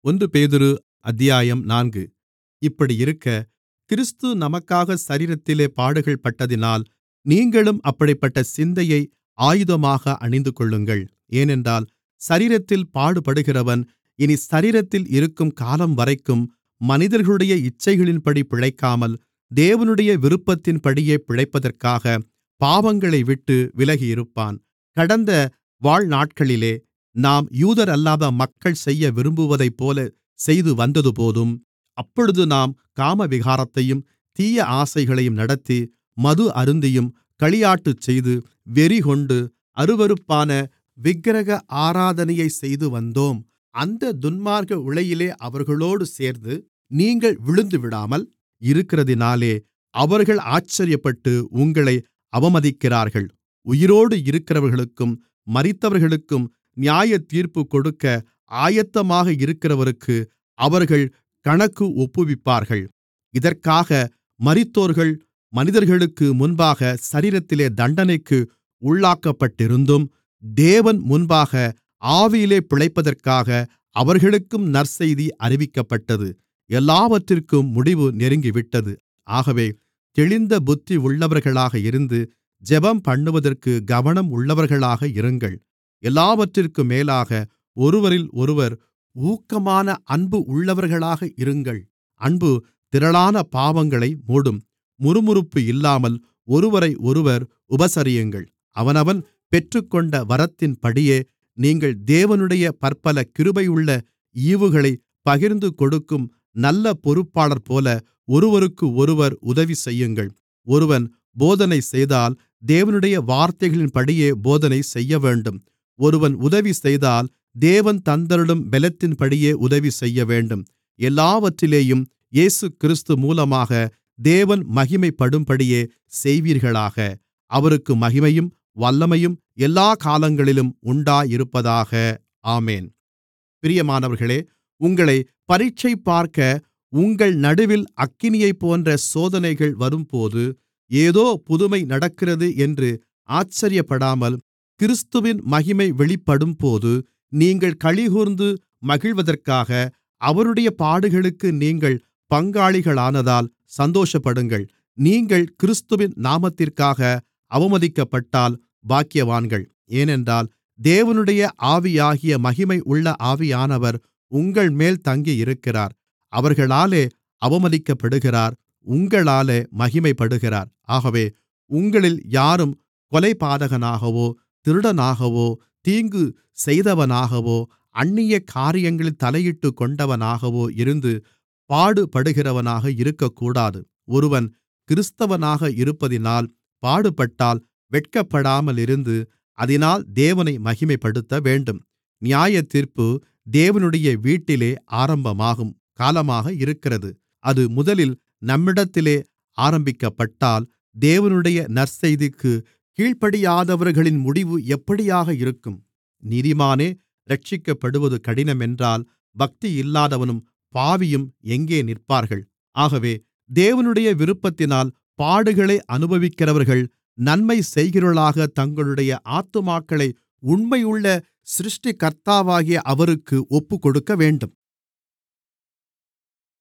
ஒன்று பேதுரு அத்தியாயம் நான்கு இப்படியிருக்க கிறிஸ்து நமக்காக சரீரத்திலே பாடுகள்பட்டதினால் நீங்களும் அப்படிப்பட்ட சிந்தையை ஆயுதமாக அணிந்துகொள்ளுங்கள் ஏனென்றால் சரீரத்தில் பாடுபடுகிறவன் இனி சரீரத்தில் இருக்கும் காலம்வரைக்கும் மனிதர்களுடைய இச்சைகளின்படி பிழைக்காமல் தேவனுடைய விருப்பத்தின்படியே பிழைப்பதற்காக பாவங்களைவிட்டு விலகியிருப்பான் கடந்த வாழ்நாட்களிலே நாம் யூதரல்லாத மக்கள் செய்ய விரும்புவதைப்போலச் செய்து வந்ததுபோதும் அப்பொழுது நாம் காமவிகாரத்தையும் தீய ஆசைகளையும் நடத்தி மது அருந்தியும் களியாட்டுச்செய்து வெறிகொண்டு அருவருப்பான விக்கிரக ஆராதனையைச் செய்துவந்தோம் அந்த துன்மார்க்க உளையிலே அவர்களோடு சேர்ந்து நீங்கள் விழுந்துவிடாமல் இருக்கிறதினாலே அவர்கள் ஆச்சரியப்பட்டு உங்களை அவமதிக்கிறார்கள் உயிரோடு இருக்கிறவர்களுக்கும் மரித்தவர்களுக்கும் நியாயத்தீர்ப்புக் கொடுக்க ஆயத்தமாக இருக்கிறவருக்கு அவர்கள் கணக்கு ஒப்புவிப்பார்கள் இதற்காக மரித்தோர்கள் மனிதர்களுக்கு முன்பாக சரீரத்திலே தண்டனைக்கு உள்ளாக்கப்பட்டிருந்தும் தேவன் முன்பாக ஆவியிலே பிழைப்பதற்காக அவர்களுக்கும் நற்செய்தி அறிவிக்கப்பட்டது எல்லாவற்றிற்கும் முடிவு நெருங்கிவிட்டது ஆகவே தெளிந்த புத்தி உள்ளவர்களாக இருந்து ஜெபம்பண்ணுவதற்கு கவனம் உள்ளவர்களாக இருங்கள் எல்லாவற்றிற்கும் மேலாக ஒருவரிலொருவர் ஊக்கமான அன்பு உள்ளவர்களாக இருங்கள் அன்பு திரளான பாவங்களை மூடும் முறுமுறுப்பு இல்லாமல் ஒருவரையொருவர் உபசரியுங்கள் அவனவன் பெற்றுக்கொண்ட வரத்தின்படியே நீங்கள் தேவனுடைய பற்பல கிருபையுள்ள ஈவுகளைப் பகிர்ந்துகொடுக்கும் நல்ல பொறுப்பாளர்போல ஒருவருக்கொருவர் உதவிசெய்யுங்கள் ஒருவன் போதனை செய்தால் தேவனுடைய வார்த்தைகளின்படியே போதனை செய்யவேண்டும் ஒருவன் உதவி செய்தால் தேவன் தந்தருளும் பெலத்தின்படியே உதவி செய்யவேண்டும் எல்லாவற்றிலேயும் இயேசுகிறிஸ்து மூலமாக தேவன் மகிமைப்படும்படியே செய்வீர்களாக அவருக்கு மகிமையும் வல்லமையும் எல்லாக் காலங்களிலும் உண்டாயிருப்பதாக ஆமென் பிரியமானவர்களே உங்களைப் பரீட்சைபார்க்க உங்கள் நடுவில் அக்கினியைப்போன்ற சோதனைகள் வரும்போது ஏதோ புதுமை நடக்கிறது என்று ஆச்சரியப்படாமல் கிறிஸ்துவின் மகிமை வெளிப்படும்போது நீங்கள் களிகூர்ந்து மகிழ்வதற்காக அவருடைய பாடுகளுக்கு நீங்கள் பங்காளிகளானதால் சந்தோஷப்படுங்கள் நீங்கள் கிறிஸ்துவின் நாமத்திற்காக அவமதிக்கப்பட்டால் பாக்கியவான்கள் ஏனென்றால் தேவனுடைய ஆவியாகிய மகிமை உள்ள ஆவியானவர் உங்கள்மேல் தங்கியிருக்கிறார் அவர்களாலே அவமதிக்கப்படுகிறார் உங்களாலே மகிமைப்படுகிறார் ஆகவே உங்களில் யாரும் கொலைபாதகனாகவோ திருடனாகவோ தீங்கு செய்தவனாகவோ அந்நிய காரியங்களில் தலையிட்டுக்கொண்டவனாகவோ இருந்து பாடுபடுகிறவனாக இருக்கக்கூடாது ஒருவன் கிறிஸ்தவனாக இருப்பதினால் பாடுபட்டால் வெட்கப்படாமலிருந்து அதினால் தேவனை மகிமைப்படுத்தவேண்டும் நியாயத்தீர்ப்பு தேவனுடைய வீட்டிலே ஆரம்பமாகும் காலமாக இருக்கிறது அது முதலில் நம்மிடத்திலே ஆரம்பிக்கப்பட்டால் தேவனுடைய நற்செய்திக்குக் கீழ்ப்படியாதவர்களின் முடிவு எப்படியாக இருக்கும் நீதிமானே இரட்சிக்கப்படுவது கடினமென்றால் பக்தியில்லாதவனும் பாவியும் எங்கே நிற்பார்கள் ஆகவே தேவனுடைய விருப்பத்தினால் பாடுகளை அனுபவிக்கிறவர்கள் நன்மை செய்கிறவர்களாகத் தங்களுடைய ஆத்துமாக்களை உண்மையுள்ள சிருஷ்டிகர்த்தாவாகிய அவருக்கு ஒப்புக்கொடுக்கவேண்டும்